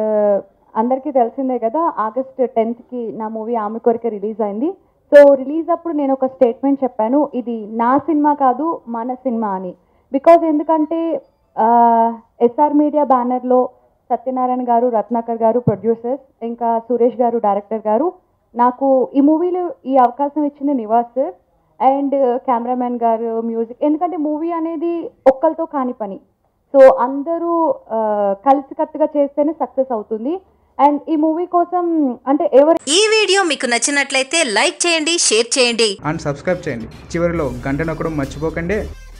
అందరికీ తెలిసిందే కదా ఆగస్ట్ టెన్త్కి నా మూవీ ఆమె కొరికే రిలీజ్ అయింది సో రిలీజ్ అప్పుడు నేను ఒక స్టేట్మెంట్ చెప్పాను ఇది నా సినిమా కాదు మన సినిమా అని బికాజ్ ఎందుకంటే ఎస్ఆర్ మీడియా బ్యానర్లో సత్యనారాయణ గారు రత్నాకర్ గారు ప్రొడ్యూసర్స్ ఇంకా సురేష్ గారు డైరెక్టర్ గారు నాకు ఈ మూవీలో ఈ అవకాశం ఇచ్చింది నివాస్ సార్ అండ్ కెమెరామెన్ గారు మ్యూజిక్ ఎందుకంటే మూవీ అనేది ఒక్కరితో కాని పని సో అందరూ ఆ, కలిసికట్టుగా చేస్తేనే సక్సెస్ అవుతుంది అండ్ ఈ మూవీ కోసం అంటే ఎవరు ఈ వీడియో మీకు నచ్చినట్లయితే లైక్ చేయండి షేర్ చేయండి అండ్ సబ్స్క్రైబ్ చేయండి చివరిలో గంట నొక్కడం మర్చిపోకండి